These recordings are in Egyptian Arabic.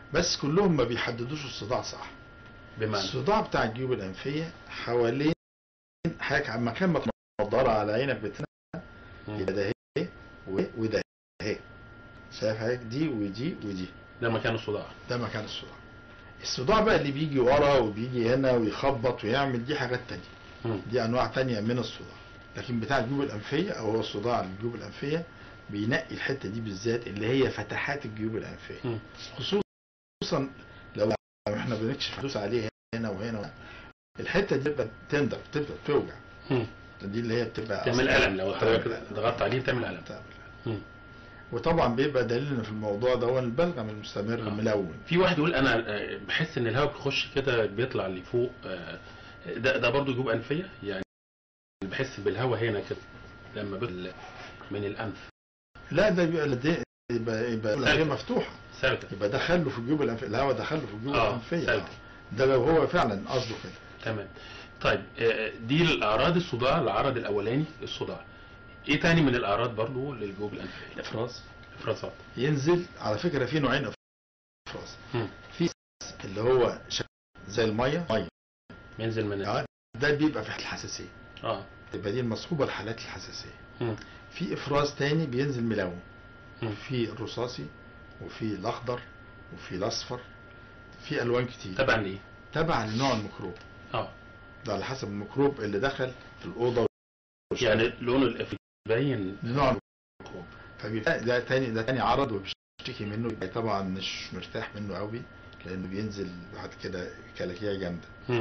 بس كلهم ما بيحددوش الصداع صح بمعنى الصداع بتاع الجيوب الانفيه حوالين حضرتك عم مكان ما تنضرة على عينك بتنام مم. يبقى ده اهي و- وده اهي شايف حضرتك دي ودي ودي ده مكان الصداع ده مكان الصداع الصداع بقى اللي بيجي ورا وبيجي هنا ويخبط ويعمل دي حاجات تانية مم. دي انواع تانية من الصداع لكن بتاع الجيوب الانفيه او هو الصداع الجيوب الانفيه بينقي الحته دي بالذات اللي هي فتحات الجيوب الانفيه مم. خصوصا لو احنا بنكشف حدوث عليه هنا وهنا وهنا الحته دي بتبقى تندر بتبقى توجع مم. دي اللي هي بتبقى تعمل أصلاً- الم لو حضرتك ضغطت عليه تعمل الم تعمل مم. وطبعا بيبقى دليلنا في الموضوع ده هو البلغم المستمر آه. ملون في واحد يقول انا آه، بحس ان الهواء بيخش كده بيطلع لفوق آه، ده ده برضه جيوب انفيه يعني بحس بالهواء هنا كده لما بيطلع من الانف لا ده بيبقى لديه يبقى يبقى سلبي. الأنفية مفتوحه سلبي يبقى دخله في الجيوب الانفيه الهواء دخله في الجيوب آه، الانفيه سلبي. آه. ده لو هو فعلا قصده كده تمام طيب آه، دي الاعراض الصداع العرض الاولاني الصداع ايه تاني من الاعراض برضه للجيوب الانفيه الافراز افرازات ينزل على فكره في نوعين افراز مم. في اللي هو شك- زي الميه ميه بينزل من آه، ده بيبقى في الحساسيه اه تبقى دي المصحوبه لحالات الحساسيه مم. في افراز تاني بينزل ملون مم. في الرصاصي وفي الاخضر وفي الاصفر في الوان كتير تبعا لايه؟ تبع لنوع الميكروب اه ده على حسب الميكروب اللي دخل في الاوضه يعني لون الإف باين نوع الميكروب فبيبقى ده تاني ده تاني عرض وبيشتكي منه يبقى طبعا مش مرتاح منه قوي لانه بينزل بعد كده كلاكيع جامده مم.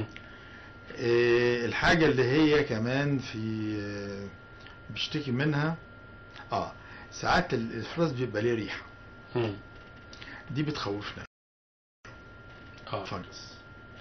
إيه الحاجه اللي هي كمان في آه، بيشتكي منها اه ساعات الافراز بيبقى ليه ريحه مم. دي بتخوفنا اه فانجس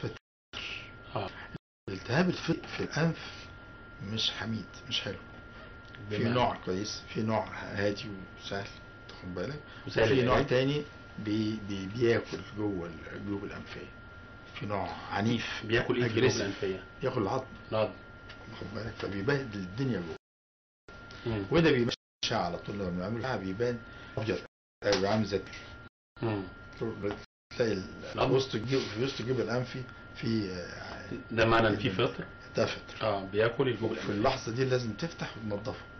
اه الالتهاب الفي في الانف مش حميد مش حلو في بمعنى- نوع كويس في نوع هادي وسهل تاخد بالك وسهل وفي نوع العلاج. تاني بي بي بياكل جوه الجيوب الانفيه في نوع عنيف بياكل ايه في الجيوب aggressive. الانفيه؟ ياكل العظم نعض واخد بالك فبيبهدل الدنيا جوه مم. وده بيمشي على طول لما بنعمله بيبان ابيض أيوة، عامل زي مم. تلاقي ال- العظم. وسط الجيوب في وسط الجيوب الانفي في آه، ده معنى ان في فطر ده فطر اه بياكل الجيوب في الانفيه اللحظه دي لازم تفتح وتنضفه